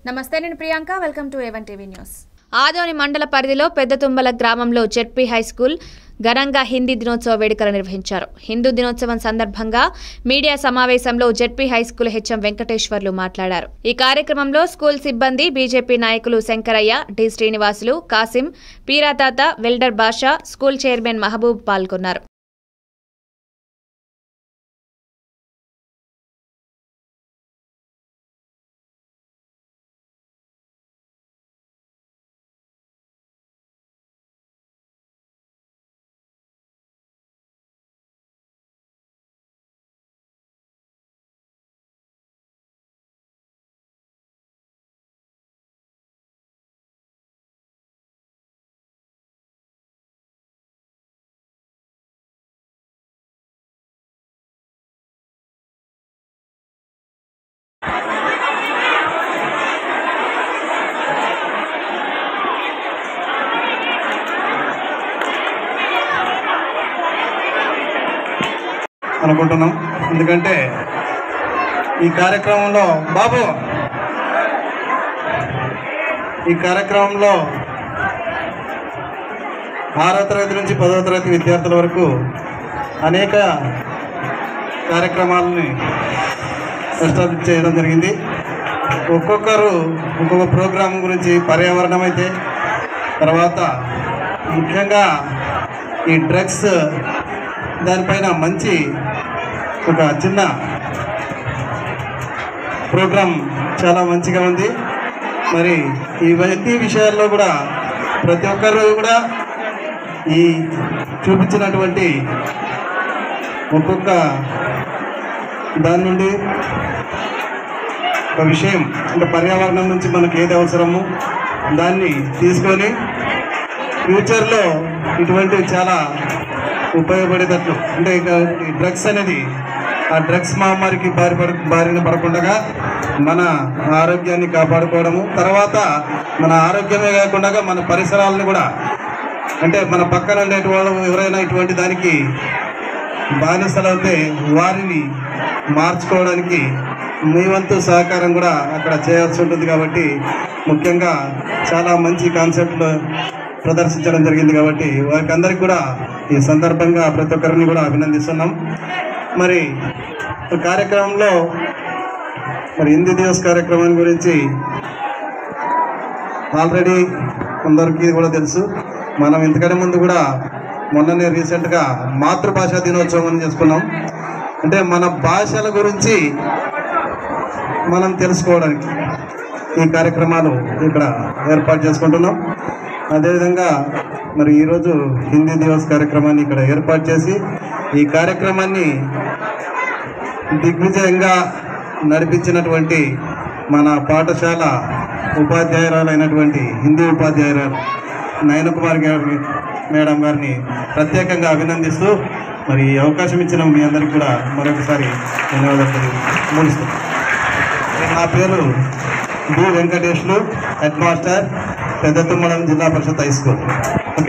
నమస్తే నేను Priyanka welcome to A one TV news Adoni మండల పరిధిలో పెద్దతుంబల గ్రామంలో జెడ్పీ హై స్కూల్ ఘనంగా హిందీ దినోత్సవ వేడుకలు నిర్వహించారు హిందూ దినోత్సవం సందర్భంగా మీడియా సమావేశంలో ZP high school HM Venkateswarlu మాట్లాడారు ఈ కార్యక్రమంలో స్కూల్ సిబ్బంది బీజేపీ నాయకులు Shankarayya D Srinivasulu Kasim Peeratata welder Basha school chairman Mahaboob పాల్గొన్నారు అనుకుంటున్నాం ఎందుకంటే ఈ కార్యక్రమంలో బాబు ఈ కార్యక్రమంలో ఆరో తరగతి నుంచి పదవ తరగతి విద్యార్థుల వరకు అనేక కార్యక్రమాలని ఎస్టాబ్లిష్ చేయడం జరిగింది ఒక్కొక్కరు ఒక్కొక్క ప్రోగ్రాం గురించి పర్యావరణం అయితే తర్వాత ముఖ్యంగా ఈ డ్రగ్స్ దానిపైన మంచి ఒక చిన్న ప్రోగ్రాం చాలా మంచిగా ఉంది మరి ఇవన్నీ విషయాల్లో కూడా ప్రతి ఒక్కరు కూడా ఈ చూపించినటువంటి ఒక్కొక్క దాని నుండి ఒక విషయం అంటే పర్యావరణం నుంచి మనకు ఏది అవసరమో దాన్ని తీసుకొని ఫ్యూచర్లో ఇటువంటివి చాలా ఉపయోగపడేటట్లు అంటే ఇక ఈ డ్రగ్స్ అనేది ఆ డ్రగ్స్ మహమ్మారికి బారి పడ బారిన పడకుండా మన ఆరోగ్యాన్ని కాపాడుకోవడము తర్వాత మన ఆరోగ్యమే కాకుండా మన పరిసరాలను కూడా అంటే మన పక్కన ఉండేటి వాళ్ళు ఎవరైనా ఇటువంటి దానికి బానిసలవుతే వారిని మార్చుకోవడానికి మీ వంతు సహకారం కూడా అక్కడ చేయాల్సి ఉంటుంది కాబట్టి ముఖ్యంగా చాలా మంచి కాన్సెప్ట్లు ప్రదర్శించడం జరిగింది కాబట్టి వారికి అందరికి కూడా ఈ సందర్భంగా ప్రతి ఒక్కరిని కూడా అభినందిస్తున్నాం మరి ఈ కార్యక్రమంలో మరి హిందీ దివస్ కార్యక్రమం గురించి ఆల్రెడీ అందరికీ కూడా తెలుసు మనం ఇంతకంటే ముందు కూడా మొన్ననే రీసెంట్గా మాతృభాషా దినోత్సవం అని చేసుకున్నాం అంటే మన భాషల గురించి మనం తెలుసుకోవడానికి ఈ కార్యక్రమాలు ఇక్కడ ఏర్పాటు చేసుకుంటున్నాం అదేవిధంగా మరి ఈరోజు హిందీ దివస్ కార్యక్రమాన్ని ఇక్కడ ఏర్పాటు చేసి ఈ కార్యక్రమాన్ని దిగ్విజయంగా నడిపించినటువంటి మన పాఠశాల ఉపాధ్యాయురాలైనటువంటి హిందీ ఉపాధ్యాయురాలు నయన కుమార్ గారి మేడం గారిని ప్రత్యేకంగా అభినందిస్తూ మరి ఈ అవకాశం ఇచ్చిన మీ అందరికీ కూడా మరొకసారి ధన్యవాదాలు తెలియజేస్తున్నాను నా పేరు బి వెంకటేష్లు హెడ్ మాస్టర్ పెద్ద తుమ్మడం జిల్లా పరిషత్ హై స్కూల్